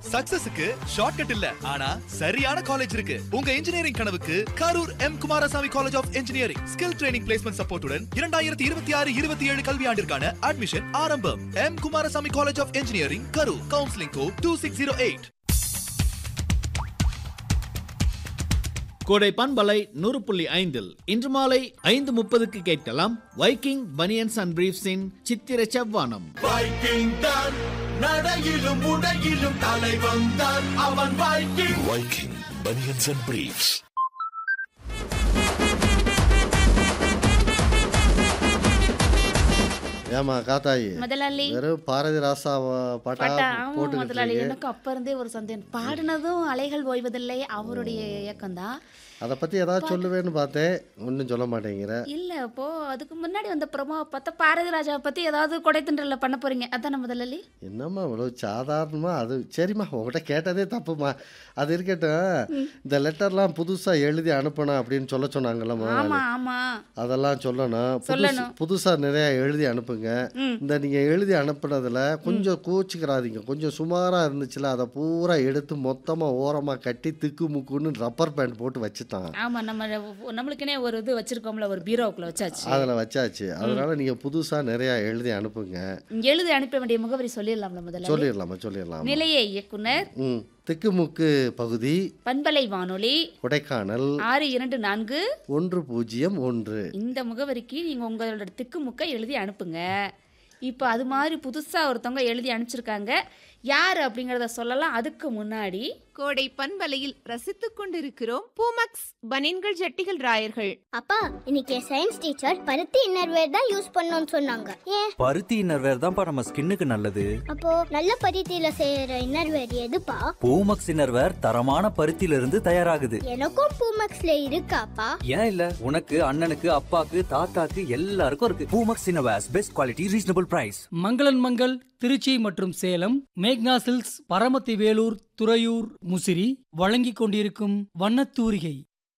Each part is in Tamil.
சக்சஸுக்கு ஷார்ட்கட் இல்ல ஆனா சரியான காலேஜ் இருக்கு உங்க இன்ஜினியரிங் கனவுக்கு Karur M Kumarasamy college of engineering skill training placement சப்போர்ட்டுடன் இரண்டாயிரத்தி இருபத்தி ஆறு இருபத்தி ஏழு கல்வியாண்டிற்கான அட்மிஷன் ஆரம்பம் M Kumarasamy college of engineering Karur counselling code two six zero eight கோடை பண்பலை நூறு புள்ளி ஐந்தில் இன்று மாலை ஐந்து முப்பதுக்கு கேட்கலாம் வைக்கிங் பனியன்ஸ் அண்ட் பிரீஃப்ஸின் சித்திர செவ்வானம் வைக்கிங் தான் நடையிலும் உடையிலும் தலைவன் தான் அவன் Viking Viking Bunions and Briefs. ஏமா காத்தாயி முதலாளி வெறும் பாரதி ராசா பாட்டா பாட்டா ஆமா போட்டுக்கிட்டு முதலாளி இருக்கீங்க. எனக்கு அப்ப இருந்தே ஒரு சந்தேகம் பாடினதும் அலைகள் ஓய்வதில்லை அவருடைய இயக்கம் தான் அதை பத்தி ஏதாவது சொல்லுவேன்னு பார்த்தேன் ஒன்றும் சொல்ல மாட்டேங்கிற இல்ல இப்போ அதுக்கு முன்னாடி வந்த ப்ரமோவை பார்த்தா பாரதி ராஜாவை பத்தி ஏதாவது கொடைத்தண்டல பண்ண போறீங்க அதானே முதலாளி என்னம்மா இவ்வளோ சாதாரணமா அது சரிம்மா உங்ககிட்ட கேட்டதே தப்புமா அது இருக்கட்டும் இந்த லெட்டர்லாம் புதுசா எழுதி அனுப்பணும் அப்படின்னு சொல்ல சொன்னாங்கல்ல முதலாளி. ஆமா ஆமா அதெல்லாம் சொல்லணும் புதுசு சொல்லணும். புதுசா நிறைய எழுதி அனுப்புங்க இந்த நீங்க எழுதி அனுப்புனதுல கொஞ்சம் கூச்சிக்கிறாதீங்க கொஞ்சம் சுமாரா இருந்துச்சுல அதை பூரா எடுத்து மொத்தமா ஓரமா கட்டி திக்கு முக்குன்னு ரப்பர் பேண்ட் போட்டு வச்சுட்டான் ஆமா நம்ம நம்மளுக்குனே ஒரு இது வச்சிருக்கோம்ல ஒரு பீரோவுக்குள்ள வச்சாச்சு அதில் வச்சாச்சு அதனால நீங்க புதுசா நிறைய எழுதி அனுப்புங்க இங்க எழுதி அனுப்ப வேண்டிய முகவரி சொல்லிடலாம்ல முதல்ல சொல்லிடலாமா சொல்லிடலாம் நிலைய இயக்குனர் ம் திக்குமுக்கு பகுதி பண்பலை வானொலி கொடைக்கானல் ஆறு இரண்டு நான்கு ஒன்று பூஜ்ஜியம் ஒன்று இந்த முகவரிக்கு நீங்கள் உங்களோட திக்குமுக்க எழுதி அனுப்புங்க இப்போ அது மாதிரி புதுசாக ஒருத்தவங்க எழுதி அனுப்பிச்சிருக்காங்க யார் அப்படிங்கிறத சொல்லலாம் அதுக்கு முன்னாடி கோடை பண்பலையில் ரசித்துக் கொண்டிருக்கிறோம் பூமக்ஸ் பனின்கள் ஜட்டிகள் ராயர்கள் அப்பா இன்னைக்கு சயின்ஸ் டீச்சர் பருத்தி இன்னர்வேர் தான் யூஸ் பண்ணணும்னு சொன்னாங்க ஏன் பருத்தி இன்னர்வேர் தான்ப்பா நம்ம ஸ்கின்னுக்கு நல்லது அப்போ நல்ல பருத்தியில செய்யற இன்னர்வேர் எதுப்பா பூமக்ஸ் இன்னர்வேர் தரமான பருத்தியில இருந்து தயாராகுது எனக்கும் பூமக்ஸ்ல இருக்காப்பா ஏன் இல்ல உனக்கு அண்ணனுக்கு அப்பாக்கு தாத்தாக்கு எல்லாருக்கும் இருக்கு Poomex innerwears best quality reasonable price Mangalan Mangal Trichy மற்றும் சேலம் மேக்னா சில்க்ஸ் பரமத்தி வேலூர் துறையூர் முசிறி வழங்கிக் கொண்டிருக்கும் வண்ணத்தூரிகை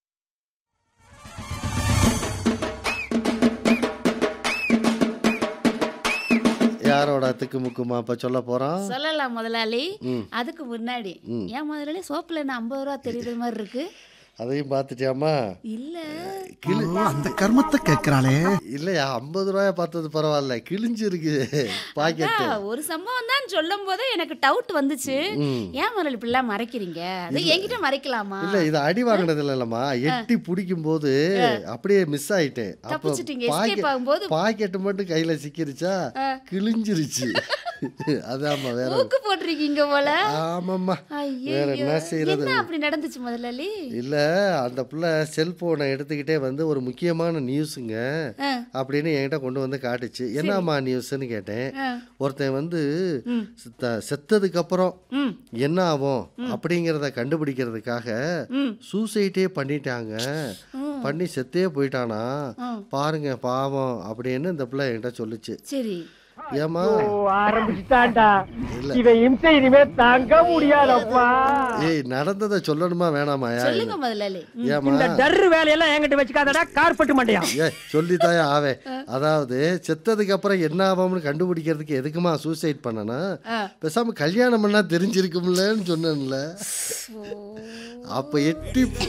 யாரோட திக்குமுக்குமா இப்ப சொல்ல போறோம் சொல்லலாம் முதலாளி ம். அதுக்கு முன்னாடி ம். ஏன் முதலாளி சோப்பில் என்ன ஐம்பது ரூபா தெரியுற மாதிரி இருக்கு அதையும் பார்த்துட்டியாமா இல்ல அந்த கர்மத்தை கேட்கிறாளே இல்லையா ஐம்பது ரூபாய பார்த்தது பரவாயில்ல கிழிஞ்சிருக்கு பாக்கெட்டு அதான், ஒரு சம்பவம் தான் சொல்லும் போதே எனக்கு டவுட் வந்துச்சு ம். ஏன் முதலாளி இப்படிலாம் மறைக்கிறீங்க அது என்கிட்ட மறைக்கலாமா இல்ல இது அடி வாங்கினது இல்லம்மா எட்டி பிடிக்கும் போது அப்படியே மிஸ் ஆயிட்டேன் அப்ப தப்பிச்சிட்டீங்க, escape ஆகும்போது- பாக்கெட் மட்டும் கையில சிக்கிருச்சா கிழிஞ்சிருச்சு அதாம்மா வேற மூக்கு போட்டிருக்கீங்க போல ஆமாம்மா ஐயோ வேற என்ன செய்யறது என்ன அப்படி நடந்துச்சு முதலாளி இல்ல அந்த பிள்ளை செல்போனை எடுத்துக்கிட்டே வந்து ஒரு முக்கியமான நியூஸுங்க ஆ. அப்படின்னு என்கிட்ட கொண்டு வந்து காட்டுச்சு என்னம்மா நியூஸ்ன்னு கேட்டேன் ஆ. ஒருத்தன் வந்து செத்த- செத்ததுக்கு அப்புறம் ம் என்ன ஆகும் அப்படிங்கிறத கண்டுபிடிக்கிறதுக்காக ம் சூசைட்டே பண்ணிட்டாங்க பண்ணி செத்தே போயிட்டானா ம். பாருங்க பாவம் அப்படின்னு இந்த பிள்ளை என்கிட்ட சொல்லுச்சு சரி ஏமா ஆரம்பிச்சுட்டான்டா இல்ல. இவன் இம்சை இனிமே தாங்க முடியாதப்பா ஏய் நடந்ததை சொல்லணுமா வேணாமா யா சொல்லுங்க முதலாளி ம். ஏமா இந்த டர்ரு வேலையெல்லாம் என்கிட்ட வச்சுக்காதடா கார்பெட் மாட்டியா ஏ சொல்லித்தாயா ஆவே அதாவது செத்ததுக்கு அப்புறம் என்ன ஆகும்னு கண்டுபிடிக்கிறதுக்கு எதுக்குமா சூசைட் பண்ணனா ஆ. பேசாம கல்யாணம் பண்ணா தெரிஞ்சிருக்கும்லன்னு சொன்னேன்ல அப்ப எட்டி பு-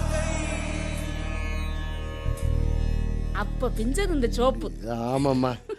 அப்ப பிஞ்சது இந்த சோப்பு ஆமாம்மா